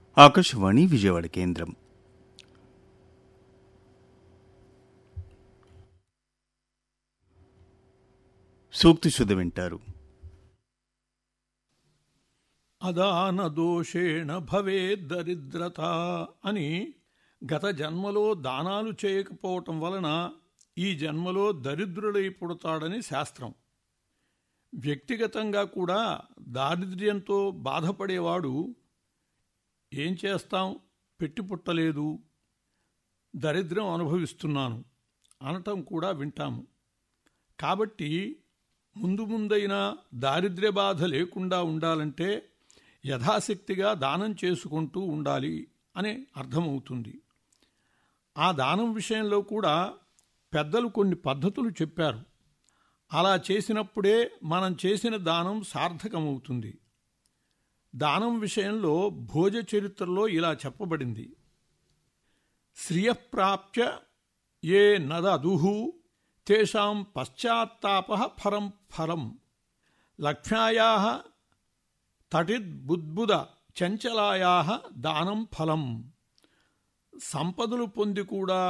ఆకాశవాణి విజయవాడ కేంద్రం సూక్తి శుద్ధ వింటారు అదాన దోషేణ భవేద్దరిద్రత అని గత జన్మలో దానాలు చేయకపోవటం వలన ఈ జన్మలో దరిద్రుడై పుడతాడని శాస్త్రం వ్యక్తిగతంగా కూడా దారిద్ర్యంతో బాధపడేవాడు ఏం చేస్తాం పెట్టి పుట్టలేదు దరిద్రం అనుభవిస్తున్నాను అనటం కూడా వింటాము కాబట్టి ముందు ముందైనా దారిద్ర్య బాధ లేకుండా ఉండాలంటే యథాశక్తిగా దానం చేసుకుంటూ ఉండాలి అని అర్థమవుతుంది ఆ దానం విషయంలో కూడా పెద్దలు కొన్ని పద్ధతులు చెప్పారు అలా చేసినప్పుడే మనం చేసిన దానం సార్థకమవుతుంది దానం విషయంలో భోజ చరిత్రలో ఇలా చెప్పబడింది శ్రియప్రాప్య ఏ నదదుహు తేషాం పశ్చాత్తాప ఫరం ఫలం లక్ష్మ్యాయా తటిద్బుద్బుద చంచలాయా దానం ఫలం సంపదలు పొంది కూడా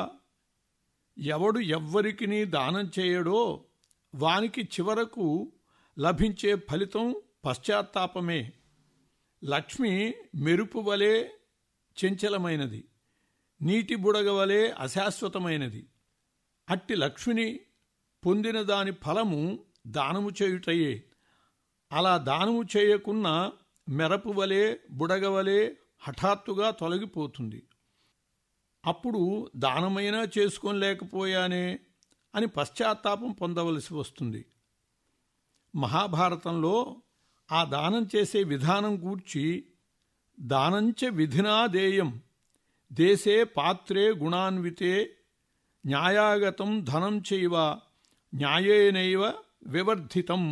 ఎవడు ఎవ్వరికిని దానం చేయడో వానికి చివరకు లభించే ఫలితం పశ్చాత్తాపమే లక్ష్మి మెరుపు వలె చంచలమైనది నీటి బుడగ వలె అశాశ్వతమైనది అట్టి లక్ష్మిని పొందిన దాని ఫలము దానము చేయుటయే అలా దానము చేయకున్న మెరపు వలె బుడగవలే హఠాత్తుగా తొలగిపోతుంది అప్పుడు దానమైనా చేసుకోలేకపోయానే అని పశ్చాత్తాపం పొందవలసి వస్తుంది మహాభారతంలో ఆ దానం చేసే విధానం గూర్చి దానంచ విధినాదేయం దేశే పాత్రే గుణాన్వితే న్యాయాగతం ధనం చైవ న్యాయేనైవ వివర్ధితం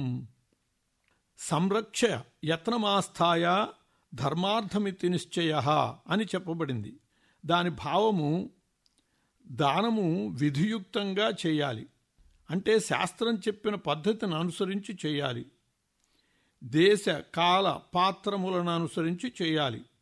సంరక్ష యత్నమాస్థాయ ధర్మార్థమితి నిశ్చయ అని చెప్పబడింది దాని భావము దానము విధియుక్తంగా చేయాలి అంటే శాస్త్రం చెప్పిన పద్ధతిని అనుసరించి చేయాలి దేశ కాల పాత్రములను అనుసరించి చేయాలి